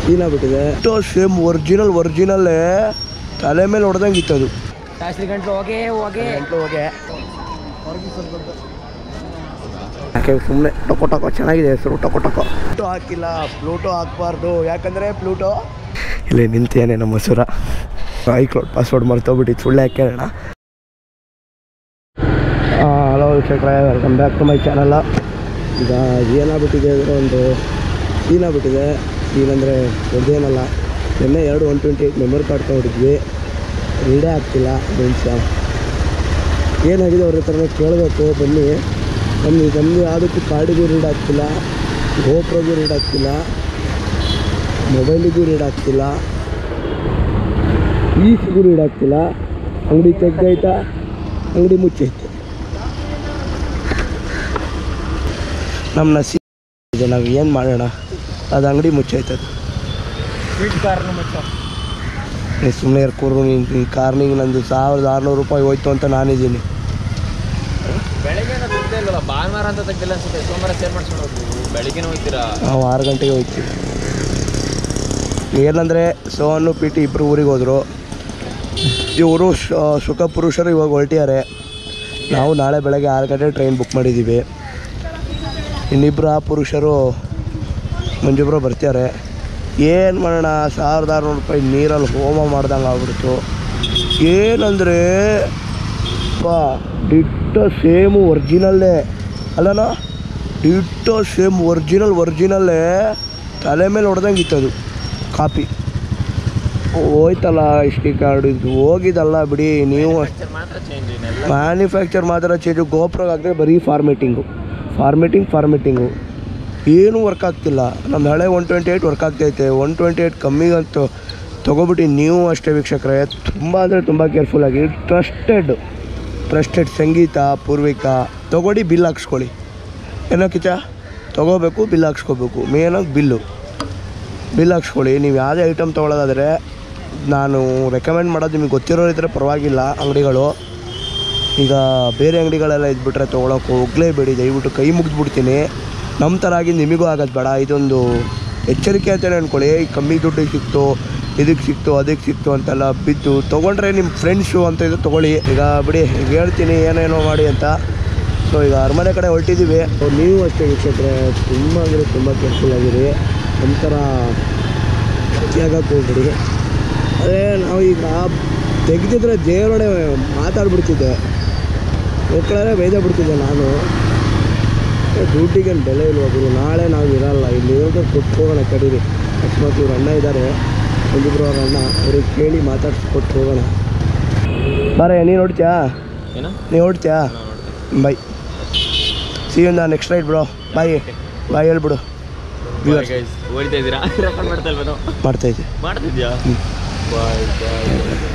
ಏನಾಗ್ಬಿಟ್ಟಿದೆ ಇಷ್ಟು same original ಒರಿಜಿನಲ್ಲೇ ತಲೆ ಮೇಲೆ ಹೊಡೆದಂಗೆ ಇತ್ತದು ಸಾಸ್ಲಿ ಗಂಟ್ಲು ಹೋಗೇ ಹೋಗೇ ಹೋಗೆ ಯಾಕೆ ಸುಮ್ಮನೆ ಟೊಕೊ ಟೊಕೊ ಚೆನ್ನಾಗಿದೆ ಹೆಸರು ಟೊಕೊ ಟೊಕೊ ಪ್ಲೂಟೋ ಹಾಕಿಲ್ಲ ಪ್ಲೂಟೋ ಹಾಕ್ಬಾರ್ದು ಯಾಕಂದರೆ ಪ್ಲೂಟೋ ಇಲ್ಲಿ ನಿಂತೇನೆ ನಮ್ಮ ಹೆಸರ ಐಕ್ಲೌಡ್ ಪಾಸ್ವರ್ಡ್ ಮರ್ತೋಗ್ಬಿಟ್ಟಿತ್ತು ಸುಳ್ಳು ಯಾಕೆ ಹೇಳೋಣ ಹಲೋ ವೀಕ್ಷಕರೇ ವೆಲ್ಕಮ್ ಬ್ಯಾಕ್ ಟು ಮೈ ಚಾನಲ್ಲ ಈಗ ಏನಾಗ್ಬಿಟ್ಟಿದೆ ಅಂದರೆ ಒಂದು ಏನಾಗ್ಬಿಟ್ಟಿದೆ ಏನಂದರೆ ದೊಡ್ಡದೇನಲ್ಲ ನಿನ್ನೆ ಎರಡು one twenty eight memory card ತೊಗೊಂಡಿದ್ವಿ ರೀಡೇ ಆಗ್ತಿಲ್ಲ ನಿಮಿಷ ಏನಾಗಿದೆ ಅವ್ರ ಹತ್ರನೇ ಕೇಳಬೇಕು ಬನ್ನಿ ಬನ್ನಿ ನಮ್ಮದು ಯಾವುದಕ್ಕೂ ಕಾರ್ಡಿಗೂ ರೀಡ್ ಆಗ್ತಿಲ್ಲ ಗೋಪ್ರೋಗೂ ರೀಡ್ ಆಗ್ತಿಲ್ಲ ಮೊಬೈಲಿಗೂ ರೀಡ್ ಆಗ್ತಿಲ್ಲ ಈಸಿಗೂ ರೀಡ್ ಆಗ್ತಿಲ್ಲ ಅಂಗಡಿ ತೆಗ್ದೈತಾ ಅಂಗಡಿ ಮುಚ್ಚೈತೆ ನಮ್ಮ ನಸಿ ಇದೆ ನಾವು ಏನು ಮಾಡೋಣ ಅದು ಅಂಗಡಿ ಮುಚ್ಚೈತದು ಸ್ವೀಟ್ ಕಾರ್ನು ಮುಚ್ಚ ನೀ ಸುಮ್ಮನೆ ಇರ್ಕೋರು ನೀನು ಕಾರ್ನಿಗೆ ನಂದು ಸಾವಿರದ ಆರುನೂರು ರೂಪಾಯಿ ಹೋಯ್ತು ಅಂತ ನಾನಿದ್ದೀನಿ ಬೆಳಗ್ಗೆ ತೆಗ್ದೇ ಇಲ್ಲಲ್ಲ ಭಾನುವಾರ ಅಂತ ತೆಗ್ದಿಲ್ಲ ಅನ್ಸುತ್ತೆ ಸೋಮವಾರ ಸೇರ್ ಮಾಡ್ಸ್ಕೊಂಡು ಹೋಗ್ತೀವಿ ಬೆಳಿಗ್ಗೆನೇ ಹೋಗ್ತೀರಾ ನಾವು ಆರು ಗಂಟೆಗೆ ಹೋಗ್ತೀವಿ ಏನಂದರೆ ಸೋಹನ್ನು ಪಿ ಟಿ ಇಬ್ಬರು ಊರಿಗೆ ಹೋದರು ಇವರು ಸುಖ ಪುರುಷರು ಇವಾಗ ಹೊರಟಿದ್ದಾರೆ ನಾವು ನಾಳೆ ಬೆಳಗ್ಗೆ ಆರು ಗಂಟೆ ಟ್ರೈನ್ ಬುಕ್ ಮಾಡಿದ್ದೀವಿ ಇನ್ನಿಬ್ಬರು ಆ ಪುರುಷರು ಮಂಜುಬ್ರು ಬರ್ತಾರೆ ಏನು ಮಾಡೋಣ ಸಾವಿರದ ಆರುನೂರು ರೂಪಾಯಿ ನೀರಲ್ಲಿ ಹೋಮ ಮಾಡ್ದಂಗೆ ಆಗ್ಬಿಡ್ತು ಏನಂದರೆ ಪಾ ಡಿಟ್ಟೋ ಸೇಮು ಒರ್ಜಿನಲ್ಲೇ ಅಲ್ಲನಾ ಡಿಟ್ಟೋ ಸೇಮ್ ಒರ್ಜಿನಲ್ ಒರ್ಜಿನಲ್ಲೇ ತಲೆ ಮೇಲೆ ಹೊಡೆದಂಗೆ ಇತ್ತದು ಕಾಪಿ ಹೋಯ್ತಲ್ಲ ಇಷ್ಟು ಕಾರ್ಡ್ ಇದು ಹೋಗಿದಲ್ಲ ಬಿಡಿ ನೀವು ಮಾತ್ರ ಚೇಂಜ್ ಇನ್ನೆಲ್ಲ ಮ್ಯಾನುಫ್ಯಾಕ್ಚರ್ ಮಾತ್ರ ಚೇಂಜು ಗೋಪ್ರಾಗಾದರೆ ಬರೀ ಫಾರ್ಮೇಟಿಂಗು ಫಾರ್ಮೇಟಿಂಗ್ ಫಾರ್ಮೇಟಿಂಗು ಏನೂ ವರ್ಕ್ ಆಗ್ತಿಲ್ಲ ನಮ್ಮ ಹಳೆ ಒನ್ ಟ್ವೆಂಟಿ ಏಯ್ಟ್ ವರ್ಕ್ ಆಗ್ತೈತೆ ಒನ್ ಟ್ವೆಂಟಿ ಏಯ್ಟ್ ಕಮ್ಮಿಗಂತೂ ತೊಗೊಬಿಟ್ಟು ನೀವು ಅಷ್ಟೇ ವೀಕ್ಷಕರೇ ತುಂಬ ಅಂದರೆ ತುಂಬ ಕೇರ್ಫುಲ್ಲಾಗಿ ಟ್ರಸ್ಟೆಡ್ ಟ್ರಸ್ಟೆಡ್ ಸಂಗೀತ ಪೂರ್ವಿಕಾ ತೊಗೊಡಿ ಬಿಲ್ ಹಾಕ್ಸ್ಕೊಳ್ಳಿ ಏನೋ ಕಿಚ ತೊಗೋಬೇಕು ಬಿಲ್ ಹಾಕ್ಸ್ಕೋಬೇಕು ಮೇನಾಗಿ ಬಿಲ್ಲು ಬಿಲ್ ಹಾಕ್ಸ್ಕೊಳ್ಳಿ ನೀವು ಯಾವುದೇ ಐಟಮ್ ತೊಗೊಳೋದಾದರೆ ನಾನು ರೆಕಮೆಂಡ್ ಮಾಡೋದು ನಿಮಗೆ ಗೊತ್ತಿರೋ ಇದ್ದರೆ ಪರವಾಗಿಲ್ಲ ಅಂಗಡಿಗಳು ಈಗ ಬೇರೆ ಅಂಗಡಿಗಳೆಲ್ಲ ಇದ್ಬಿಟ್ರೆ ತೊಗೊಳಕ್ಕೆ ಹೋಗಲೇಬೇಡಿ ದಯವಿಟ್ಟು ಕೈ ಮುಗಿದ್ಬಿಡ್ತೀನಿ ನಮ್ಮ ಥರ ಆಗಿ ನಿಮಗೂ ಆಗೋದು ಬೇಡ ಇದೊಂದು ಎಚ್ಚರಿಕೆ ಅಂತಲೇ ಅಂದ್ಕೊಳ್ಳಿ ಈ ಕಮ್ಮಿ ದುಡ್ಡಿಗೆ ಸಿಕ್ತು ಇದಕ್ಕೆ ಸಿಕ್ತು ಅದಕ್ಕೆ ಸಿಕ್ತು ಅಂತೆಲ್ಲ ಬಿದ್ದು ತೊಗೊಂಡ್ರೆ ನಿಮ್ಮ ಫ್ರೆಂಡ್ಸು ಅಂತ ಇದು ತೊಗೊಳ್ಳಿ ಈಗ ಬಿಡಿ ಈಗ ಹೇಳ್ತೀನಿ ಏನೇನೋ ಮಾಡಿ ಅಂತ ಸೊ ಈಗ ಅರಮನೆ ಕಡೆ ಹೊರಟಿದ್ದೀವಿ ನೀವು ಅಷ್ಟೇ ವೀಕ್ಷಕರೇ ತುಂಬ ಅಂದರೆ ತುಂಬ ಕೇರ್ಫುಲ್ ಆಗಿರಿ ಒಂಥರ ಆಗಕ್ಕೆ ಹೋಗ್ಬಿಡಿ ಅದೇ ನಾವು ಈಗ ತೆಗೆದಿದ್ರೆ ದೇವರೊಡೆ ಮಾತಾಡ್ಬಿಡ್ತಿದ್ದೆ ಮಕ್ಕಳೇ ಬೇಜ ಬಿಡ್ತಿದ್ದೆ ನಾನು ಡ್ಯೂಟಿಗೆ ಬೆಲೆ ಇಲ್ವ ಗುರು ನಾಳೆ ನಾವು ಇರಲ್ಲ ಇಲ್ಲಿ ಇರೋದು ಕೊಟ್ಟು ಹೋಗೋಣ ಕಡೀರಿ ಅಕಸ್ಮಾತ್ ಇವ್ರ ಅಣ್ಣ ಇದ್ದಾರೆ ಒಂದಿಬ್ರು ಅವ್ರ ಅಣ್ಣ ಅವ್ರಿಗೆ ಕೇಳಿ ಮಾತಾಡ್ಸ್ಕೊಟ್ಟು ಹೋಗೋಣ ಬಾರೆ ನೀನು ನೋಡ್ತೀಯಾ ಏನೋ ನೀವು ನೋಡ್ತೀಯಾ bye see you next right bro bye bye ಹೇಳ್ಬಿಡು Viewers. ಗೈಸ್ ಓಡ್ತಾ ಇದ್ದೀರಾ ರೆಕಾರ್ಡ್ ಮಾಡ್ತಾ ಇಲ್ವೇನೋ ಮಾಡ್ತೈತೆ ಮಾಡ್ತಿದ್ಯಾ ಹ್ಮ್. ಬಾಯ್ ಬಾಯ್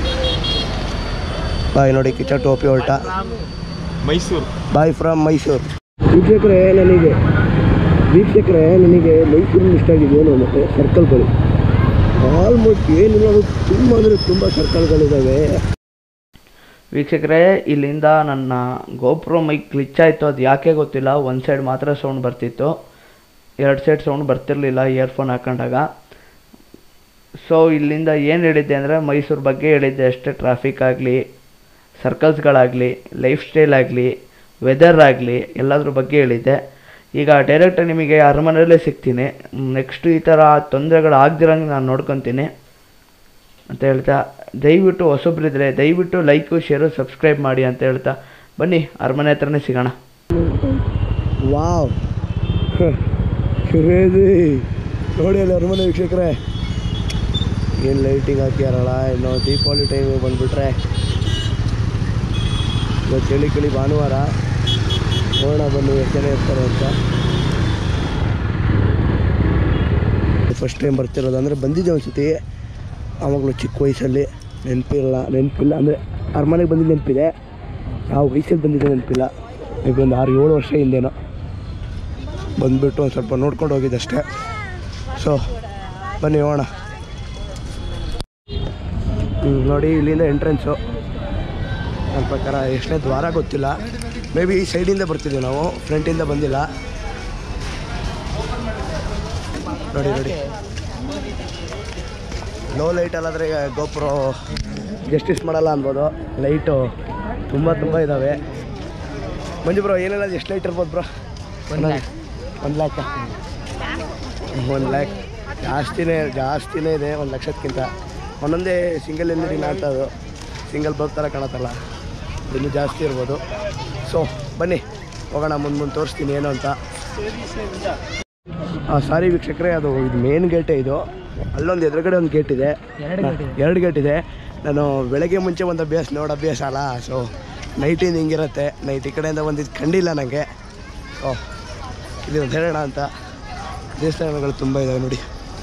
ಬಾಯ್ ನೋಡಿ ಕಿಚ ಟೋಪಿ ಹೊರಟ ಮೈಸೂರು ಬಾಯ್ ಫ್ರಮ್ ಮೈಸೂರು ವೀಕ್ಷಕರೇ ನನಗೆ ವೀಕ್ಷಕರೇ ನನಗೆ ಮೈಸೂರಿನ ಇಷ್ಟ ಆಗಿದೆ ಏನು ಮತ್ತು ಸರ್ಕಲ್ಗಳು ಆಲ್ಮೋಸ್ಟ್ ಏನಿಲ್ಲ ಅದು ತುಂಬ ಅಂದರೆ ತುಂಬ ಸರ್ಕಲ್ಗಳಿದ್ದಾವೆ ವೀಕ್ಷಕರೇ ಇಲ್ಲಿಂದ ನನ್ನ ಗೋಪ್ರೋ ಮೈಕ್ ಗ್ಲಿಚ್ ಆಯಿತು ಅದು ಯಾಕೆ ಗೊತ್ತಿಲ್ಲ ಒಂದು ಸೈಡ್ ಮಾತ್ರ ಸೌಂಡ್ ಬರ್ತಿತ್ತು ಎರಡು ಸೈಡ್ ಸೌಂಡ್ ಬರ್ತಿರಲಿಲ್ಲ ಇಯರ್ಫೋನ್ ಹಾಕೊಂಡಾಗ ಸೊ ಇಲ್ಲಿಂದ ಏನು ಹೇಳಿದ್ದೆ ಅಂದರೆ ಮೈಸೂರು ಬಗ್ಗೆ ಹೇಳಿದ್ದೆ ಅಷ್ಟೇ ಟ್ರಾಫಿಕ್ ಆಗಲಿ ಸರ್ಕಲ್ಸ್ಗಳಾಗಲಿ ಲೈಫ್ ಸ್ಟೈಲ್ ಆಗಲಿ ವೆದರ್ ಆಗಲಿ ಎಲ್ಲದ್ರ ಬಗ್ಗೆ ಹೇಳಿದ್ದೆ ಈಗ ಡೈರೆಕ್ಟ್ ನಿಮಗೆ ಅರಮನೆಯಲ್ಲೇ ಸಿಗ್ತೀನಿ ನೆಕ್ಸ್ಟ್ ಈ ಥರ ತೊಂದರೆಗಳು ಆಗ್ದಿರಂಗೆ ನಾನು ನೋಡ್ಕೊತೀನಿ ಅಂತ ಹೇಳ್ತಾ ದಯವಿಟ್ಟು ಹೊಸಬ್ರಿದ್ರೆ ದಯವಿಟ್ಟು ಲೈಕು ಶೇರು ಸಬ್ಸ್ಕ್ರೈಬ್ ಮಾಡಿ ಅಂತ ಹೇಳ್ತಾ ಬನ್ನಿ ಅರಮನೆ ಹತ್ರನೇ ಸಿಗೋಣ ವಾವ್ ಕ್ರೇಜಿ ನೋಡಿ ಅಲ್ಲಿ ಅರಮನೆ ವೀಕ್ಷಕರೇ ಏನು ಲೈಟಿಂಗ್ ಹಾಕ್ಯಾರಲ್ಲ ಇನ್ನು ದೀಪಾವಳಿ ಟೈಮಿಗೆ ಬಂದುಬಿಟ್ರೆ ಇವತ್ತು ಚಳಿ ಕಿಳಿ ಭಾನುವಾರ ನೋಡೋಣ ಬನ್ನಿ ಎಷ್ಟು ಜನ ಇರ್ತಾರೆ ಅಂತ ಫಸ್ಟ್ ಟೈಮ್ ಬರ್ತಿರೋದು ಅಂದರೆ ಬಂದಿದ್ದೆ ಒಂದ್ಸತಿ ಆವಾಗಲೂ ಚಿಕ್ಕ ವಯಸ್ಸಲ್ಲಿ ನೆನಪಿಲ್ಲ ನೆನಪಿಲ್ಲ ಅಂದರೆ ಅರಮನೆಗೆ ಬಂದಿದ್ದು ನೆನಪಿದೆ ಯಾವ ವಯಸ್ಸಲ್ಲಿ ಬಂದಿದ್ದೆ ನೆನಪಿಲ್ಲ ಮೇ ಬಿ ಒಂದು ಆರು ಏಳು ವರ್ಷ ಹಿಂದೆನೋ ಬಂದುಬಿಟ್ಟು ಒಂದು ಸ್ವಲ್ಪ ನೋಡ್ಕೊಂಡು ಹೋಗಿದ್ದೆ ಅಷ್ಟೇ ಸೊ ಬನ್ನಿ ಹೋಗೋಣ ಹ್ಮ್, ನೋಡಿ ಇಲ್ಲಿಂದ ಎಂಟ್ರೆನ್ಸು ನನ್ನ ಪ್ರಕಾರ ಎಷ್ಟನೇ ದ್ವಾರ ಗೊತ್ತಿಲ್ಲ ಮೇ ಬಿ ಈ ಸೈಡಿಂದ ಬರ್ತಿದ್ದೀವಿ ನಾವು ಫ್ರಂಟಿಂದ ಬಂದಿಲ್ಲ ನೋಡಿ ನೋಡಿ ಲೋ ಲೈಟಲ್ಲಾದರೆ ಗೋಪ್ರೋ ಜಸ್ಟಿಸ್ ಮಾಡಲ್ಲ ಅನ್ಬೋದು ಲೈಟು ತುಂಬ ತುಂಬ ಇದ್ದಾವೆ ಮಂಜು ಬ್ರೋ ಏನೆಲ್ಲ ಎಷ್ಟು ಲೈಟ್ ಇರ್ಬೋದು ಬ್ರೋ ಒಂದು ಲ್ಯಾಕ್ ಒಂದು ಲ್ಯಾಕ್ ಒಂದು ಲ್ಯಾಕ್ ಜಾಸ್ತಿನೇ ಜಾಸ್ತಿನೇ ಇದೆ ಒಂದು ಲಕ್ಷಕ್ಕಿಂತ ಒಂದೊಂದೇ ಸಿಂಗಲ್ ಎಲ್ ಇ ಡಿ ಅದು ಸಿಂಗಲ್ ಬಲ್ಬ್ ಥರ ಕಾಣತ್ತಲ್ಲ ಇನ್ನೂ ಜಾಸ್ತಿ ಇರ್ಬೋದು ಸೊ ಬನ್ನಿ ಹೋಗೋಣ ಮುಂದೆ ಮುಂದೆ ತೋರಿಸ್ತೀನಿ ಏನು ಅಂತ ಸಾರಿ ವೀಕ್ಷಕರೇ ಅದು ಇದು ಮೇನ್ ಗೇಟೇ ಇದು ಅಲ್ಲೊಂದು ಎದುರುಗಡೆ ಒಂದು ಗೇಟ್ ಇದೆ ಎರಡು gate ಇದೆ. ಎರಡು ಗೇಟ್ ಇದೆ ನಾನು ಬೆಳಗ್ಗೆ ಮುಂಚೆ ಒಂದು ಅಭ್ಯಾಸ ನೋಡಿ ಅಭ್ಯಾಸ ಅಲ್ಲ ಸೊ ನೈಟಿಂದ ಹಿಂಗಿರುತ್ತೆ ನೈಟ್ ಈ ಕಡೆಯಿಂದ ಬಂದಿದ್ದು ಕಂಡಿಲ್ಲ ನನಗೆ ಓ ಇಲ್ಲಿ ಒಂದು ಹೇಳೋಣ ಅಂತ ದೇವಸ್ಥಾನಗಳು ತುಂಬ ಇದ್ದಾವೆ ನೋಡಿ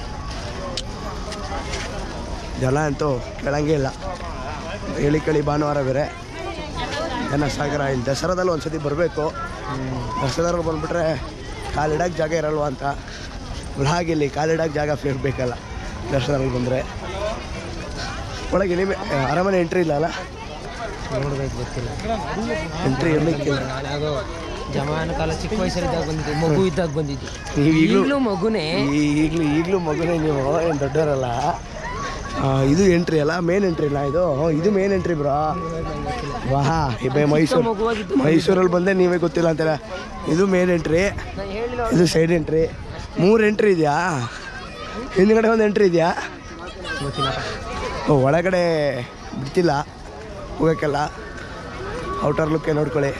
ಜನ ಅಂತೂ ಕೇಳಂಗೇ ಇಲ್ಲ ಹೇಳಿ ಕೇಳಿ ಭಾನುವಾರ ಬೇರೆ ಜನ ಸಾಗರ ಇಲ್ಲಿ ದಸರಾದಲ್ಲಿ ಒಂದು ಸತಿ ಬರಬೇಕು ದಸರಾದಲ್ಲಿ ಬಂದುಬಿಟ್ರೆ ಕಾಲಿಡಕ್ಕೆ ಜಾಗ ಇರಲ್ವಾ ಅಂತ ಹಾಗಿಲ್ಲಿ ಕಾಲಿಡಕ್ಕೆ ಜಾಗ ಫ್ಲೇಟ್ ಬೇಕಲ್ಲ ದಸರಾದಲ್ಲಿ ಬಂದರೆ ಒಳಗೆ ನಿಮೆ ಅರಮನೆ ಎಂಟ್ರಿ ಇಲ್ಲ ಅಲ್ಲ ನೋಡ್ಬೇಕು ಗೊತ್ತಿಲ್ಲ ಎಂಟ್ರಿ ಇರಲಿಕ್ಕಿಲ್ಲ ನಾನು ಯಾವುದೋ ಜಮಾನ ಕಾಲ ಚಿಕ್ಕ ವಯಸ್ಸಲ್ಲಿದ್ದಾಗ ಬಂದಿದ್ದು ಮಗು ಇದ್ದಾಗ ಬಂದಿದ್ದು ನೀವು ಈಗಲೂ ಈಗಲೂ ಮಗುನೇ ಈಗಲೂ ಈಗಲೂ ಮಗುನೇ ನೀವು ಏನು ದೊಡ್ಡವರಲ್ಲ ಆ, ಇದು ಎಂಟ್ರಿ ಅಲ್ಲ ಮೇನ್ ಎಂಟ್ರಿ ಇಲ್ಲ ಇದು ಹ್ಞೂ, ಇದು ಮೇನ್ ಎಂಟ್ರಿ ಬ್ರೋ ವಾಹಾ ಇಬ್ಬೇ ಮೈಸೂರು ಮಗುವಾಗಿದ್ದು ಮೈಸೂರಲ್ಲಿ ಬಂದೆ ನೀವೇ ಗೊತ್ತಿಲ್ಲ ಅಂತೀರ ಇದು ಮೇನ್ ಎಂಟ್ರಿ ನಾನು ಹೇಳಿಲ್ಲ ಇದು ಸೈಡ್ ಎಂಟ್ರಿ ಮೂರು ಎಂಟ್ರಿ ಇದೆಯಾ ಹಿಂದ್ಗಡೆ ಒಂದು ಎಂಟ್ರಿ ಇದೆಯಾ ಗೊತ್ತಿಲ್ಲ ಓ, ಒಳಗಡೆ ಬಿಡ್ತಿಲ್ಲ ಹೋಗೋಕ್ಕೆಲ್ಲ ಔಟರ್ ಲುಕ್ಕೆ ನೋಡ್ಕೊಳ್ಳಿ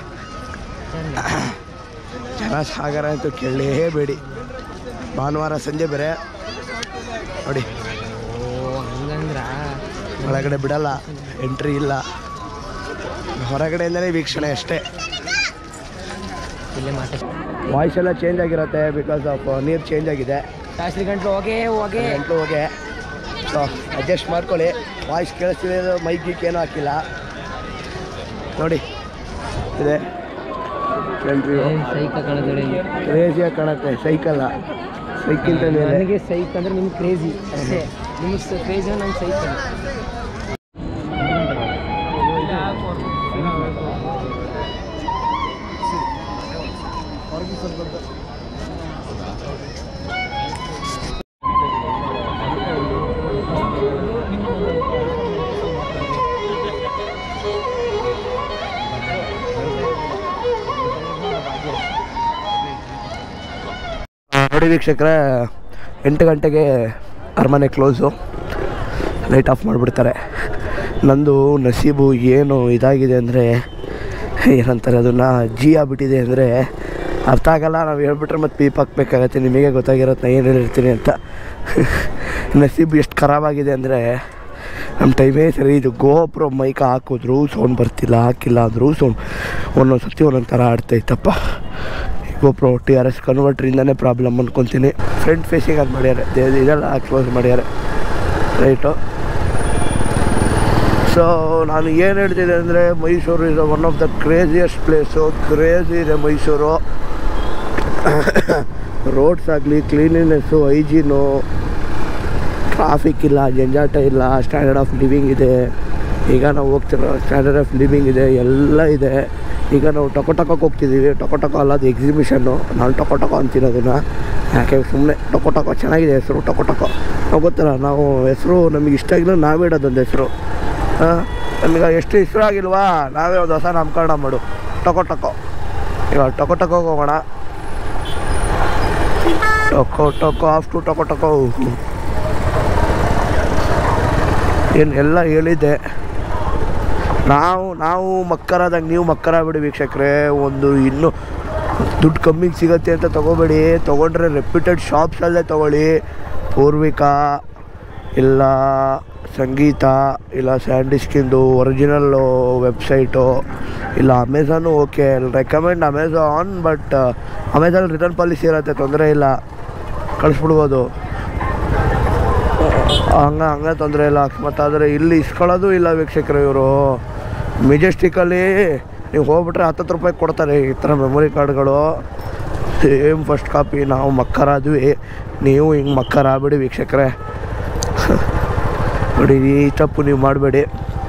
ಜನ ಸಾಗರ ಅಂತೂ ಕೇಳಲೇಬೇಡಿ ಭಾನುವಾರ ಸಂಜೆ ಬೇರೆ ನೋಡಿ ಓ ಹಂಗಂದ್ರ ಒಳಗಡೆ ಬಿಡಲ್ಲ ಎಂಟ್ರಿ ಇಲ್ಲ ಹೊರಗಡೆಯಿಂದಲೇ ವೀಕ್ಷಣೆ ಅಷ್ಟೇ ಇಲ್ಲೇ ಮಾತಾಡ ವಾಯ್ಸ್ ಎಲ್ಲ ಚೇಂಜ್ ಆಗಿರುತ್ತೆ ಬಿಕಾಸ್ ಆಫ್ ನೀರು ಚೇಂಜ್ ಆಗಿದೆ ಶಾಸ್ತ್ರಿ ಗಂಟ್ಲು ಹೋಗೇ ಹೋಗೇ ಗಂಟಲು ಹೋಗಿ ಸೊ ಅಡ್ಜಸ್ಟ್ ಮಾಡ್ಕೊಳ್ಳಿ ವಾಯ್ಸ್ ಕೇಳಿಸ್ತಿದೆ ಮೈಕ್ ಗೀಕ್ ಏನೂ ಹಾಕಿಲ್ಲ ನೋಡಿ ಇದೆ ಫ್ರಂಟ್ ವ್ಯೂ ಸೈಕ ಕಳೆದೊಳಗೆ ಕ್ರೇಜಿಯಾಗಿ ಕಾಣುತ್ತೆ ಸೈಕಲ್ಲ ಸೈಕಿಂತ ಮೇಲೆ ನನಗೆ ಸೈಕ್ ಅಂದ್ರೆ ನಿಮ್ಗೆ ಕ್ರೇಜಿ ಅಷ್ಟೇ ನಿಮಗೆ ಕ್ರೇಜಿ ನಂಗೆ ಸೈಕ್ ಅದು ನೋಡಿ ವೀಕ್ಷಕರೇ ಎಂಟು ಗಂಟೆಗೆ ಅರಮನೆ ಕ್ಲೋಸು ಲೈಟ್ ಆಫ್ ಮಾಡಿಬಿಡ್ತಾರೆ ನಂದು ನಸೀಬು ಏನು ಇದಾಗಿದೆ ಅಂದರೆ ಏನಂತಾರೆ ಅದನ್ನು ಜಿ ಆಗ್ಬಿಟ್ಟಿದೆ ಅಂದರೆ ಅರ್ಥ ಆಗಲ್ಲ ನಾವು ಹೇಳ್ಬಿಟ್ರೆ ಮತ್ತೆ ಪೀಪ್ ಹಾಕ್ಬೇಕಾಗತ್ತೆ ನಿಮಗೆ ಗೊತ್ತಾಗಿರತ್ತೆ ನಾನು ಏನು ಹೇಳಿರ್ತೀನಿ ಅಂತ ನಸೀಬು ಎಷ್ಟು ಖರಾಬಾಗಿದೆ ಅಂದರೆ ನಮ್ಮ ಟೈಮೇ ಸರಿ ಇದು ಗೋಪ್ರೋ ಮೈಕ ಹಾಕಿದ್ರು ಸೌಂಡ್ ಬರ್ತಿಲ್ಲ ಹಾಕಿಲ್ಲ ಅಂದರೂ ಸೌಂಡ್ ಒಂದೊಂದು ಸತಿ ಒಂದೊಂದು ಥರ ಆಡ್ತೈತಪ್ಪ ಗೋಪ್ರೋ ಟಿ ಆರ್ ಎಸ್ ಕನ್ವರ್ಟ್ರಿಂದನೇ ಪ್ರಾಬ್ಲಮ್ ಅನ್ಕೊತೀನಿ ಫ್ರಂಟ್ ಫೇಸಿಂಗ್ ಅದು ಮಾಡ್ಯಾರೆ ದೇ- ಇದೆಲ್ಲ ಕ್ಲೋಸ್ ಮಾಡ್ಯಾರೆ ರೈಟು ಸೊ ನಾನು ಏನು ಹೇಳ್ತಿದ್ದೆ ಅಂದರೆ Mysuru is one of the craziest place crazy ಇದೆ ಮೈಸೂರು ರೋಡ್ಸ್ ಆಗಲಿ ಕ್ಲೀನಿನೆಸ್ಸು ಹೈಜೀನು ಟ್ರಾಫಿಕ್ ಇಲ್ಲ ಜಂಜಾಟ ಇಲ್ಲ ಸ್ಟ್ಯಾಂಡರ್ಡ್ ಆಫ್ ಲಿವಿಂಗ್ ಇದೆ ಈಗ ನಾವು ಹೋಗ್ತಿರೋ ಸ್ಟ್ಯಾಂಡರ್ಡ್ ಆಫ್ ಲಿವಿಂಗ್ ಇದೆ ಎಲ್ಲ ಇದೆ ಈಗ ನಾವು ಟೊಕೊ ಟೊಕೊಕ್ಕೆ ಹೋಗ್ತಿದ್ದೀವಿ ಟೊಕೊ ಟೊಕೊ ಅಲ್ಲ ಅದು ಎಕ್ಸಿಬಿಷನ್ನು ನಾನು ಟೊಕೊ ಟೊಕೊ ಅಂತೀನಿ ಅದನ್ನು ಯಾಕೆ ಸುಮ್ಮನೆ ಟೊಕೊ ಟೊಕೊ ಚೆನ್ನಾಗಿದೆ ಹೆಸರು ಟೊಕೊ ಟೊಕೊ ನಾವು ಗೊತ್ತಲ್ಲ ನಾವು ಹೆಸರು ನಮಗೆ ಇಷ್ಟ ಆಗಿಲ್ಲ ನಾವೇ ಇಡೋದೊಂದು ಹೆಸರು ಹಾಂ ನಮಗೆ ಎಷ್ಟು ಹೆಸರು ಆಗಿಲ್ವಾ ನಾವೇ ಒಂದು ಹೊಸ ನಾಮಕರಣ ಮಾಡು ಟೊಕೊ ಟೊಕೊ ಈಗ ಟೊಕೊ ಟೊಕೊಗೆ ಹೋಗೋಣ ಟೊಕೊ ಟೊಕೊ ಆಫ್ ಟು ಟೊಕೊ ಟೊಕೊ ಏನು ಎಲ್ಲ ಹೇಳಿದ್ದೆ ನಾವು ನಾವು ಮಕ್ಕರಾದಾಗ ನೀವು ಮಕ್ಕರ ಬಿಡಿ ವೀಕ್ಷಕರೇ ಒಂದು ಇನ್ನೂ ದುಡ್ಡು ಕಮ್ಮಿಗೆ ಸಿಗತ್ತೆ ಅಂತ ತೊಗೋಬೇಡಿ ತೊಗೊಂಡ್ರೆ ರೆಪ್ಯೂಟೆಡ್ ಶಾಪ್ಸಲ್ಲೇ ತೊಗೊಳ್ಳಿ ಪೂರ್ವಿಕಾ ಇಲ್ಲ ಸಂಗೀತ ಇಲ್ಲ ಸ್ಯಾಂಡಿಸ್ಕಿಂದು ಒರಿಜಿನಲ್ಲು ವೆಬ್ಸೈಟು ಇಲ್ಲ Amazon okay recommend Amazon but Amazon return policy ಇರುತ್ತೆ ತೊಂದರೆ ಇಲ್ಲ ಕಳಿಸ್ಬಿಡ್ಬೋದು ಹಂಗೆ ಹಂಗೆ ತೊಂದರೆ ಇಲ್ಲ ಅಕಸ್ಮಾತ್ ಆದರೆ ಇಲ್ಲಿ ಇಸ್ಕೊಳ್ಳೋದು ಇಲ್ಲ ವೀಕ್ಷಕರು ಇವರು ಮೆಜೆಸ್ಟಿಕಲ್ಲಿ ನೀವು ಹೋಗ್ಬಿಟ್ರೆ ಹತ್ತತ್ತು ರೂಪಾಯಿ ಕೊಡ್ತಾರೆ ಈ ಥರ ಮೆಮೊರಿ ಕಾರ್ಡ್ಗಳು ಸೇಮ್ ಫಸ್ಟ್ ಕಾಪಿ ನಾವು ಮಕ್ಕರಾದ್ವಿ ನೀವು ಹಿಂಗೆ ಮಕ್ಕರ ಆಗ್ಬಿಡಿ ವೀಕ್ಷಕರೇ ನೋಡಿ ಈ ತಪ್ಪು ನೀವು ಮಾಡಬೇಡಿ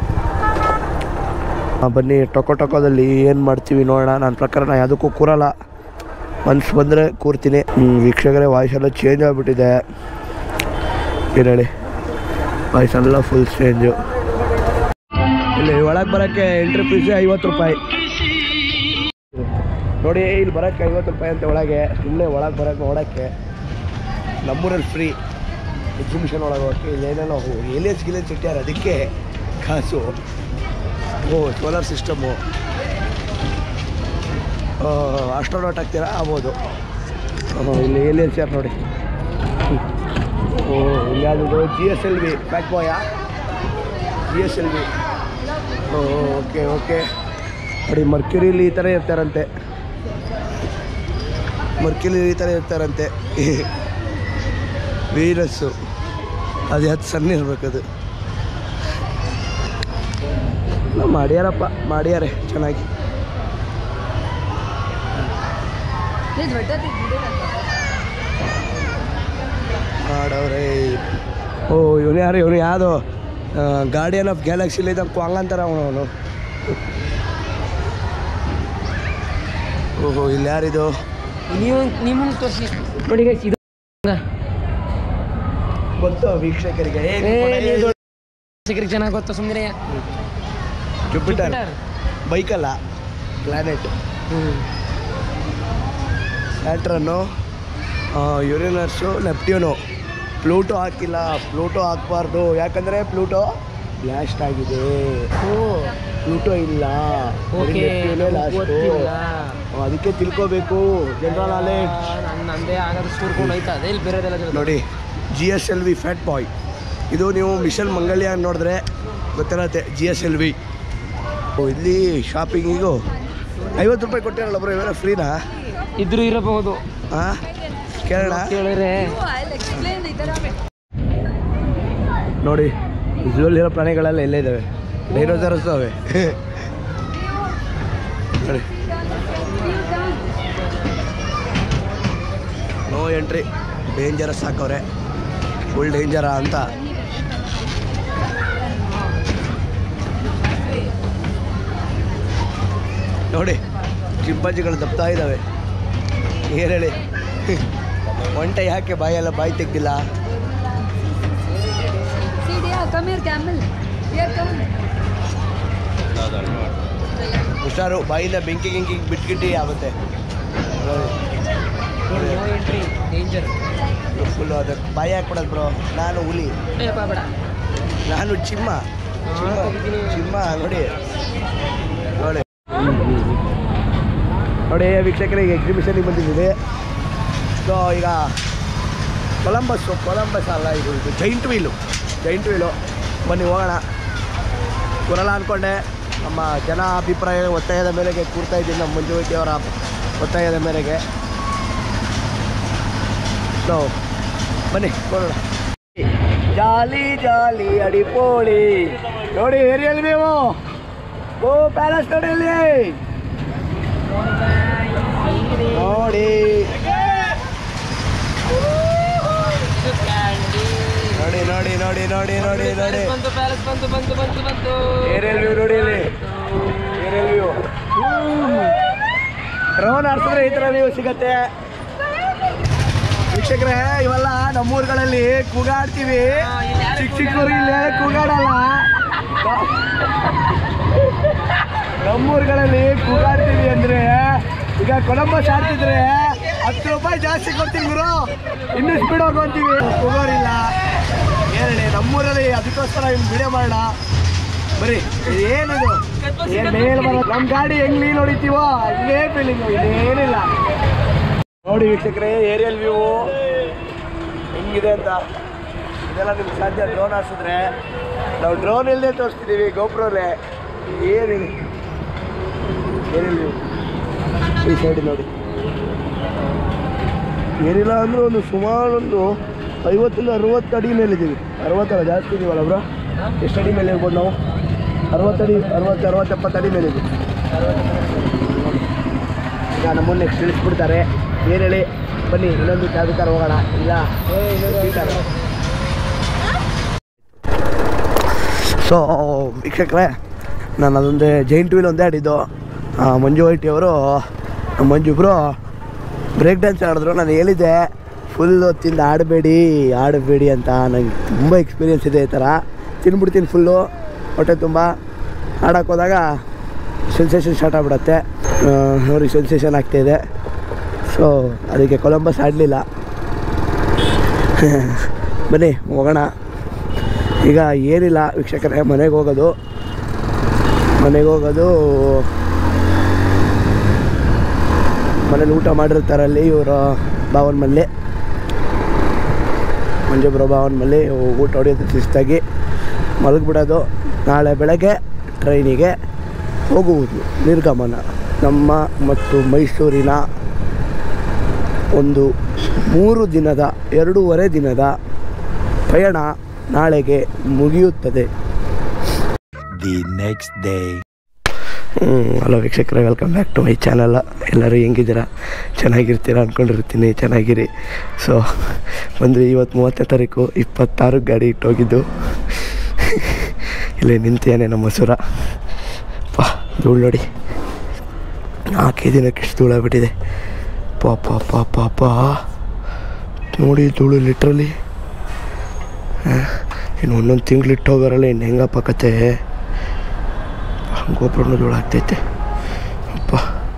ಬನ್ನಿ ಟೊಕೊ ಟೊಕೊದಲ್ಲಿ ಏನು ಮಾಡ್ತೀವಿ ನೋಡೋಣ ನನ್ನ ಪ್ರಕಾರ ನಾನು ಯಾವುದಕ್ಕೂ ಕೂರಲ್ಲ ಮನ್ಸು ಬಂದರೆ ಕೂರ್ತೀನಿ ಹ್ಮ್, ವೀಕ್ಷಕರೇ ವಾಯ್ಸ್ ಎಲ್ಲ ಚೇಂಜ್ ಆಗಿಬಿಟ್ಟಿದೆ ಏನು ಹೇಳಿ ಬಾಯ್ಸ್ ಎಲ್ಲ ಫುಲ್ ಸ್ಟೇಂಜು ಇಲ್ಲಿ ಒಳಗೆ ಬರೋಕ್ಕೆ ಎಂಟ್ರಿ ಫೀಸ್ ಐವತ್ತು ರೂಪಾಯಿ ನೋಡಿ ಇಲ್ಲಿ ಬರೋಕ್ಕೆ ಐವತ್ತು ರೂಪಾಯಿ ಅಂತ ಒಳಗೆ ಸುಮ್ಮನೆ ಒಳಗೆ ಬರೋಕ್ಕೆ ನೋಡೋಕ್ಕೆ ನಮ್ಮೂರಲ್ಲಿ ಫ್ರೀ ಎಕ್ಸಿಬಿಷನ್ ಒಳಗೆ ಹೋಗೋಕ್ಕೆ ಇಲ್ಲೇನೇನೋ ಏಲಿಯನ್ಸ್ ಗಿಲಿಯನ್ಸ್ ಇಟ್ಟಾರೆ ಅದಕ್ಕೆ ಕಾಸು ಓ ಸೋಲಾರ್ ಸಿಸ್ಟಮು ಅಸ್ಟ್ರೋನಾಟ್ ಆಗ್ತೀರಾ ಆಗ್ಬೋದು ಆ, ಇಲ್ಲಿ ಏಲಿಯನ್ಸ್ ಯಾರು ನೋಡಿ ಓ ಇಲ್ಲಿ ಯಾವುದು G S L V back ಬಾಯಾ ಜಿ ಎಸ್ ಎಲ್ ವಿ ಓ ಓಕೆ ಓಕೆ ನೋಡಿ ಮರ್ಕ್ಯುರಿಲಿ ಈ ಥರ ಇರ್ತಾರಂತೆ ಮರ್ಕ್ಯುರಿ ಈ ಥರ ಇರ್ತಾರಂತೆ ವೀರಸ್ಸು ಅದು ಹತ್ತು ಸಣ್ಣ ಇರ್ಬೇಕದು ನಾವು ಮಾಡ್ಯಾರಪ್ಪ ಮಾಡ್ಯಾರೆ ಚೆನ್ನಾಗಿ ಮಾಡವ್ರೆ ಓ ಇವನು ಯಾರು ಇವನು ಯಾವುದು ಗಾರ್ಡಿಯನ್ ಆಫ್ ಗ್ಯಾಲಕ್ಸಿಲಿ ಇದ್ದ ಕ್ವಾಂಗ್ ಅವನು ಅವನು ಓಹೋ ಇಲ್ಲಿ ಯಾರಿದು ನೀವು ನಿಮ್ಮನ್ನು ತೋರಿಸಿ ನೋಡಿ guys, ಇದು ಗೊತ್ತು ವೀಕ್ಷಕರಿಗೆ ಸಿಕ್ಕರಿಗೆ ಚೆನ್ನಾಗಿ ಗೊತ್ತಾ ಸುಮ್ಮನೆ ಜುಪಿಟರ್ ಬೈಕಲ್ಲ ಪ್ಲಾನೆಟ್ ಸ್ಯಾಟ್ರನ್ನು ಯುರೇನರ್ಸು ನೆಪ್ಟ್ಯೂನು ಪ್ಲೂಟೋ ಹಾಕಿಲ್ಲ ಪ್ಲೂಟೋ ಹಾಕ್ಬಾರ್ದು ಯಾಕಂದರೆ ಪ್ಲೂಟೋ ಬ್ಲಾಸ್ಟ್ ಆಗಿದೆ ಪ್ಲೂಟೋ ಇಲ್ಲ ಬರೀ ನೆಪ್ಟ್ಯೂನೇ ಲಾಸ್ಟು ಅದಕ್ಕೆ ತಿಳ್ಕೋಬೇಕು ಜನರಲ್ ನಾಲೆಡ್ಜ್ ನನ್ನ ನಂದೇ ಆಗೋದು ಸೂರ್ಕೊಂಡು ಹೋಯ್ತಾ ಅದೇ ಇಲ್ಲಿ ಬೇರೆದೆಲ್ಲ ಜೊತೆ ನೋಡಿ G S L V fat boy ಇದು ನೀವು ಮಿಷನ್ ಮಂಗಲ್ಯಾನ್ ನೋಡಿದ್ರೆ ಗೊತ್ತಿರತ್ತೆ ಜಿ ಎಸ್ ಎಲ್ ವಿ ಇಲ್ಲಿ ಶಾಪಿಂಗಿಗೂ ಐವತ್ತು ರೂಪಾಯಿ ಕೊಟ್ಟಿರಲ್ಲ ಬ್ರೋ ಇವೆಲ್ಲ ಫ್ರೀನಾ ಇದ್ರು ಇರಬಹುದು ಹಾಂ ಕೇಳೋಣ ಕೇಳಿದ್ರೆ ನೋಡಿ ಝೂಲ್ ಇರೋ ಪ್ರಾಣಿಗಳೆಲ್ಲ ಎಲ್ಲೇ ಇದ್ದಾವೆ ಡೈನೋಸರಸ್ ಅವೆ ನೋಡಿ ನೋ ಎಂಟ್ರಿ ಡೇಂಜರಸ್ ಹಾಕವ್ರೆ ಫುಲ್ ಡೇಂಜರಾ ಅಂತ ನೋಡಿ ಚಿಂಪಾಂಜಿಗಳು ದಬ್ತಾ ಇದ್ದಾವೆ ಏನು ಹೇಳಿ ಒಂಟೆ ಯಾಕೆ ಬಾಯೆಲ್ಲ ಬಾಯಿ ತೆಗ್ದಿಲ್ಲ See, dear, come here, camel. Here, come. ಹುಷಾರು ಬಾಯಿಂದ ಬೆಂಕಿ ಗಿಂಕಿ ಬಿಟ್ಗಿಟ್ಟಿ ಆಗುತ್ತೆ ಎಂಟ್ರಿ ಡೇಂಜರ್ ಫುಲ್ಲು ಅದಕ್ಕೆ ಬಾಯಿ ಹಾಕ್ಬಿಡೋದು ಬ್ರೋ ನಾನು ಹುಲಿ ಬೇಡ ನಾನು ಚಿಮ್ಮ ಚಿಮ್ಮ ಚಿಮ್ಮ ನೋಡಿ ನೋಡಿ ನೋಡಿ ವೀಕ್ಷಕರಿಗೆ ಎಕ್ಸಿಬಿಷನಿಗೆ ಬಂದಿದ್ದೀವಿ ಸೊ ಈಗ ಕೊಲಂಬಸ್ಸು ಕೊಲಂಬಸ್ ಅಲ್ಲ ಇದು ಇದು ಜೈಂಟ್ ವೀಲು ಜೈಂಟ್ ವೀಲು ಬನ್ನಿ ಹೋಗೋಣ ಬರಲ್ಲ ಅಂದ್ಕೊಂಡೆ ನಮ್ಮ ಜನ ಅಭಿಪ್ರಾಯ ಒತ್ತಾಯದ ಮೇರೆಗೆ ಕೂರ್ತಾ ಇದ್ದೀನಿ ನಮ್ಮ ಮಂಜುವತಿ ಅವರ ಒತ್ತಾಯದ ಮೇರೆಗೆ ಸೊ ಬನ್ನಿ ನೋಡೋಣ ಜಾಲಿ ಜಾಲಿ ಅಡಿಪೋಳಿ ನೋಡಿ ಏರಿಯಲ್ಲಿ ನೀವು ಓ ಪ್ಯಾಲೇಸ್ ನೋಡಿ ಇಲ್ಲಿ ನೋಡಿ ನೋಡಿ ನೋಡಿ ನೋಡಿ ನೋಡಿ ನೋಡಿ ನೋಡಿ ಬಂತು ಪ್ಯಾಲೇಸ್ ಬಂತು ಬಂತು ಬಂತು ಬಂತು ಏರಿಯಲ್ ವ್ಯೂ ನೋಡಿ ಇಲ್ಲಿ ಏರಿಯಲ್ ವ್ಯೂ ಡ್ರೋನ್ ಆಡ್ಸಿದ್ರೆ ಈ ಥರ ನೀವು ಸಿಗತ್ತೆ ವೀಕ್ಷಕರೇ ಇವೆಲ್ಲ ನಮ್ಮೂರುಗಳಲ್ಲಿ ಕೂಗಾಡ್ತೀವಿ ಚಿಕ್ಕ ಚಿಕ್ಕವರು ಇಲ್ಲೇ ಕೂಗಾಡಲ್ಲ ನಮ್ಮೂರುಗಳಲ್ಲಿ ಕೂಗಾಡ್ತೀವಿ ಅಂದ್ರೆ ಈಗ ಕೊಲಂಬಸ್ ಆಡ್ತಿದ್ರೆ ಹತ್ತು ರೂಪಾಯಿ ಜಾಸ್ತಿ ಕೊಡ್ತೀವಿ ಗುರು ಇನ್ನೂ ಸ್ಪೀಡ್ ಹೋಗ್ಕೊಂತೀವಿ ಕೂಗೋರಿಲ್ಲ ಏನೇಳಿ ನಮ್ಮೂರಲ್ಲಿ ಅದಕ್ಕೋಸ್ಕರ ಇನ್ನು ವಿಡಿಯೋ ಮಾಡೋಣ ಬರೀ ಏನಿದು ಏನ್ ಮೇಲ್ ಬರೋದು ನಮ್ಮ ಗಾಡಿ ಹೆಂಗ್ ನೀನ್ ಹೊಡಿತೀವೋ ಇದೇ ಫೀಲಿಂಗು ಇದೇನಿಲ್ಲ ನೋಡಿ ವೀಕ್ಷಕರೇ ಏರಿಯಲ್ ವ್ಯೂ ಹೆಂಗಿದೆ ಅಂತ ಇದೆಲ್ಲ ನಿಮ್ಗೆ ಸಾಧ್ಯ ಡ್ರೋನ್ ಹಾರಿಸಿದ್ರೆ ನಾವು ಡ್ರೋನ್ ಇಲ್ಲದೆ ತೋರಿಸ್ತಿದ್ದೀವಿ ಗೋಪ್ರೋಲೆ ಏನಿದೆ ಏರಿಯಲ್ ವ್ಯೂ ಈ ಸೈಡ್ ನೋಡಿ ಏನಿಲ್ಲ ಅಂದ್ರೆ ಒಂದು ಸುಮಾರು ಒಂದು ಐವತ್ತರಿಂದ ಅರವತ್ತು ಅಡಿ ಮೇಲಿದ್ದೀವಿ ಅರವತ್ತಲ್ಲ ಜಾಸ್ತಿ ಇದೀವಲ್ಲ ಬ್ರೋ ಎಷ್ಟು ಅಡಿ ಮೇಲೆ ಇರ್ಬೋದು ನಾವು ಅರವತ್ತಡಿ ಅರವತ್ತು ಅರವತ್ತು ಎಪ್ಪತ್ತು ಅಡಿ ಮೇಲೆ ಇದ್ದೀವಿ ಈಗ ನಮ್ಮನ್ನು ನೆಕ್ಸ್ಟ್ ಇಳಿಸ್ಬಿಡ್ತಾರೆ ಏನು ಹೇಳಿ ಬನ್ನಿ ಇನ್ನೊಂದು ಜಾಗಕಾರ ಹೋಗೋಣ ಇಲ್ಲ ಸೊ ವೀಕ್ಷಕರೇ ನಾನು ಅದೊಂದೇ ಜೈಂಟ್ ವೀಲ್ ಒಂದೇ ಆಡಿದ್ದು ಆ, ಮಂಜು ವೈಟಿ ಅವರು ಮಂಜು ಇಬ್ಬರು ಬ್ರೇಕ್ ಡ್ಯಾನ್ಸ್ ಆಡಿದ್ರು ನಾನು ಹೇಳಿದ್ದೆ ಫುಲ್ ಹೊತ್ತಿಂದ ಆಡಬೇಡಿ ಆಡಬೇಡಿ ಅಂತ ನಂಗೆ ತುಂಬ ಎಕ್ಸ್ಪೀರಿಯೆನ್ಸ್ ಇದೆ ಈ ಥರ ತಿನ್ಬಿಡ್ತೀನಿ ಫುಲ್ಲು ಹೊಟ್ಟೆ ತುಂಬ ಆಡಕ್ಕೆ ಹೋದಾಗ ಸೆನ್ಸೇಷನ್ ಸ್ಟಾರ್ಟ್ ಆಗಿಬಿಡತ್ತೆ ನೋಡಿ ಸೆನ್ಸೇಷನ್ ಆಗ್ತಾಯಿದೆ ಸೊ ಅದಕ್ಕೆ ಕೊಲಂಬಸ್ ಆಡಲಿಲ್ಲ ಬನ್ನಿ ಹೋಗೋಣ ಈಗ ಏನಿಲ್ಲ ವೀಕ್ಷಕರೇ ಮನೆಗೆ ಹೋಗೋದು ಮನೆಗೆ ಹೋಗೋದು ಮನೇಲಿ ಊಟ ಮಾಡಿರ್ತಾರಲ್ಲಿ ಇವರು ಭಾವನ ಮನೇಲಿ ಮಂಜುಬ್ರ ಭಾವನ ಮನೇಲಿ ಊಟ ಹೊಡೆಯೋದು ಶಿಸ್ತಾಗಿ ಮಲಗಿಬಿಡೋದು ನಾಳೆ ಬೆಳಗ್ಗೆ ಟ್ರೈನಿಗೆ ಹೋಗುವುದು ನಿರ್ಗಮನ ನಮ್ಮ ಮತ್ತು ಮೈಸೂರಿನ ಒಂದು ಮೂರು ದಿನದ ಎರಡೂವರೆ ದಿನದ ಪಯಣ ನಾಳೆಗೆ ಮುಗಿಯುತ್ತದೆ The next day. ಹಲೋ ವೀಕ್ಷಕರೇ welcome back to my channel ಎಲ್ಲರೂ ಹೆಂಗಿದ್ದೀರಾ ಚೆನ್ನಾಗಿರ್ತೀರಾ ಅಂದ್ಕೊಂಡಿರ್ತೀನಿ ಚೆನ್ನಾಗಿರಿ ಸೊ ಒಂದು ಇವತ್ತು ಮೂವತ್ತನೇ ತಾರೀಕು ಇಪ್ಪತ್ತಾರು ಗಾಡಿ ಇಟ್ಟೋಗಿದ್ದು ಇಲ್ಲೇ ನಿಂತಿಯಾನೆ ನಮ್ಮ ಹಸುರ ಪಾ ಧೂಳು ನೋಡಿ ನಾಲ್ಕೇ ದಿನಕ್ಕೆ ಇಷ್ಟು ಧೂಳಾಗ್ಬಿಟ್ಟಿದೆ ಪಾಪ ಪಾಪ ಪಾಪ ನೋಡಿ ಧೂಳು ಲಿಟ್ರಲಿ ಇನ್ನು ಒಂದೊಂದು ತಿಂಗಳು ಇಟ್ಟೋಗಾರಲ್ಲ ಇನ್ನು ಹೆಂಗಪ್ಪ ಕತೆ ಗೋಪುರನೂ ಧೂಳು ಆಗ್ತೈತೆ ಅಪ್ಪ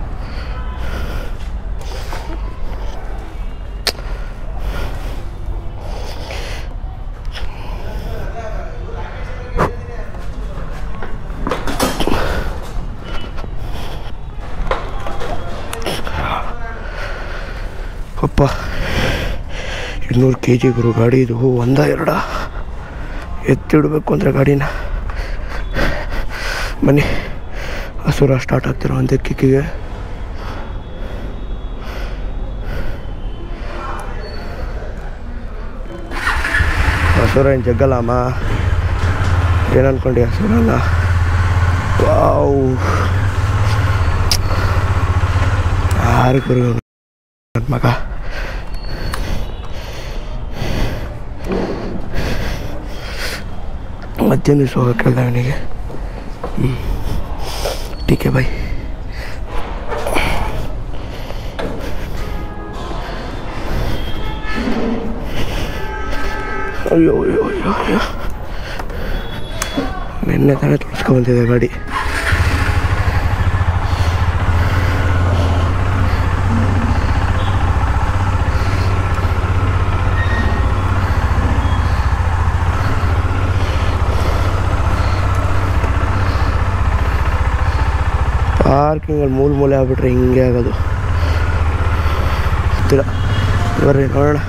ಅಪ್ಪ ಇನ್ನೂರು ಕೆ ಜಿ ಗುರು ಗಾಡಿ ಇದು ಒಂದ ಎರಡ ಎತ್ತಿಡಬೇಕು ಅಂದರೆ ಗಾಡಿನ ಬನ್ನಿ ಹಸುರ ಸ್ಟಾರ್ಟ್ ಆಗ್ತಿರೋ ಒಂದು ಕಿಕ್ಕಿಗೆ ಹಸುರ ಏನು ಜಗ್ಗಲ್ಲಮ್ಮ ಏನು ಅನ್ಕೊಂಡಿ ಹಸುರಲ್ಲ ವಾವ್ ಯಾರು ಗುರು ನನ್ನ ಮಗ ಮಧ್ಯಾಹ್ನ ದಿವಸ ಹೋಗೋಕ್ಕಲ್ಲ ಅವನಿಗೆ ठीक है भाई ಅಯ್ಯೋ ಅಯ್ಯೋ ಅಯ್ಯೋ ಅಯ್ಯೋ ನಿನ್ನೆ ತಾನೇ ತುಳಿಸ್ಕೊಂಬಂದಿದೆ ಗಾಡಿ ಪಾರ್ಕಿಂಗಲ್ಲಿ ಮೂಲ ಮೂಲೆ ಆಗ್ಬಿಟ್ರೆ ಹಿಂಗೆ ಆಗೋದು ಗೊತ್ತಿಲ್ಲ ಬರ್ರಿ ನೋಡೋಣ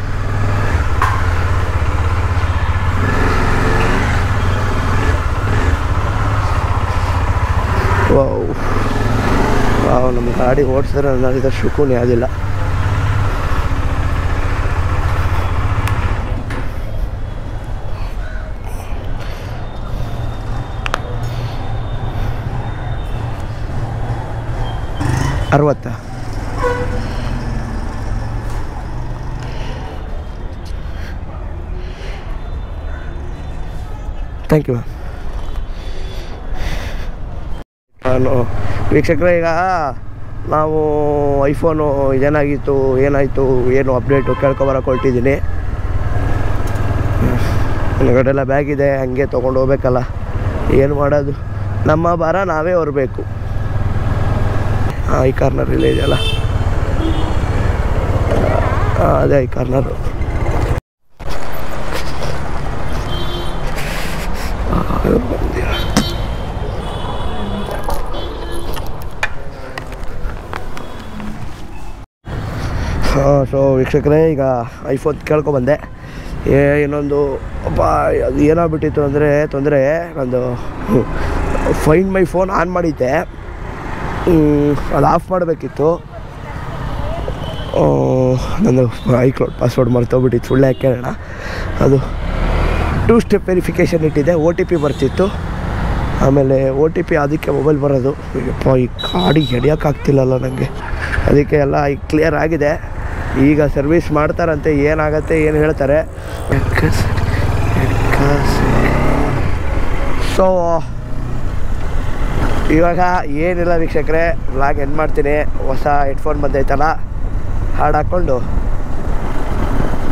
ವಾವ್ ವಾವ್ ನಮ್ಮ ಗಾಡಿ ಓಡಿಸಿದ್ರೆ ನನಗೆ ಶುಕೂನ್ ಯಾವುದಿಲ್ಲ ಅರವತ್ತಾ ಥ್ಯಾಂಕ್ ಯು ಮ್ಯಾಮ್ ನಾನು ವೀಕ್ಷಕರೇ ಈಗ ನಾವು ಐಫೋನು ಇದೇನಾಗಿತ್ತು ಏನಾಯಿತು ಏನು ಅಪ್ಡೇಟು ಕೇಳ್ಕೊಬರಕ್ಕೆ ಹೊರಟಿದ್ದೀನಿ ಹೊರಗಡೆಲ್ಲ ಬ್ಯಾಗ್ ಇದೆ ಹಂಗೆ ತೊಗೊಂಡು ಹೋಗ್ಬೇಕಲ್ಲ ಏನು ಮಾಡೋದು ನಮ್ಮ ಭಾರ ನಾವೇ ಹೊರಬೇಕು ಈ ಕಾರ್ನರ್ ಇಲ್ಲೇ ಇದೆಯಲ್ಲ ಆ, ಅದೇ ಈ ಕಾರ್ನರು ಹಾಂ ಸೊ ವೀಕ್ಷಕರೇ ಈಗ ಐಫೋನ್ ಕೇಳ್ಕೊಬಂದೆ ಏ ಇನ್ನೊಂದು ಅಪ್ಪ ಅದು ಏನಾಗ್ಬಿಟ್ಟಿತ್ತು ಅಂದರೆ ತೊಂದರೆ ನಂದು ಫೈನ್ ಮೈ ಫೋನ್ ಆನ್ ಮಾಡಿದ್ದೆ ಹ್ಮ್, ಅದು ಆಫ್ ಮಾಡಬೇಕಿತ್ತು ನಂದು ಐಕ್ಲೌಡ್ ಪಾಸ್ವರ್ಡ್ ಮರ್ತೋಗ್ಬಿಟ್ಟಿತ್ತು ಸುಳ್ಳು ಯಾಕೆ ಹೇಳೋಣ ಅದು ಟೂ ಸ್ಟೆಪ್ ವೆರಿಫಿಕೇಷನ್ ಇಟ್ಟಿದ್ದೆ ಓ ಟಿ ಪಿ ಬರ್ತಿತ್ತು ಆಮೇಲೆ ಓ ಟಿ ಪಿ ಅದಕ್ಕೆ ಮೊಬೈಲ್ ಬರೋದು ಯಪ್ಪ ಈ ಗಾಡಿ ಹಿಡಿಯೋಕ್ಕಾಗ್ತಿಲ್ಲಲ್ಲ ನನಗೆ ಅದಕ್ಕೆ ಎಲ್ಲ ಈಗ ಕ್ಲಿಯರ್ ಆಗಿದೆ ಈಗ ಸರ್ವಿಸ್ ಮಾಡ್ತಾರಂತೆ ಏನಾಗತ್ತೆ ಏನು ಹೇಳ್ತಾರೆ ಸೊ ಇವಾಗ ಏನಿಲ್ಲ ವೀಕ್ಷಕರೇ ವ್ಲಾಗ್ ಎಂಡ್ ಮಾಡ್ತೀನಿ ಹೊಸ ಹೆಡ್ಫೋನ್ ಬಂದೈತಲ್ಲ ಹಾಡು ಹಾಕ್ಕೊಂಡು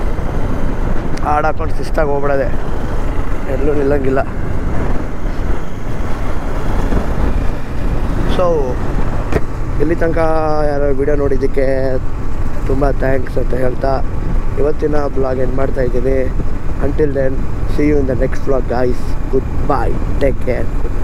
ಹಾಡು ಹಾಕೊಂಡು ಶಿಸ್ತಾಗಿ ಹೋಗ್ಬಿಡೋದೆ ಎಲ್ಲೂ ನಿಲ್ಲಂಗಿಲ್ಲ ಸೊ ಇಲ್ಲಿ ತನಕ ಯಾರೋ ವಿಡಿಯೋ ನೋಡಿದ್ದಕ್ಕೆ ತುಂಬ ಥ್ಯಾಂಕ್ಸ್ ಅಂತ ಹೇಳ್ತಾ ಇವತ್ತಿನ ಬ್ಲಾಗ್ ಎಂಡ್ ಮಾಡ್ತಾ ಇದ್ದೀನಿ until then see you in the next vlog guys good bye take care good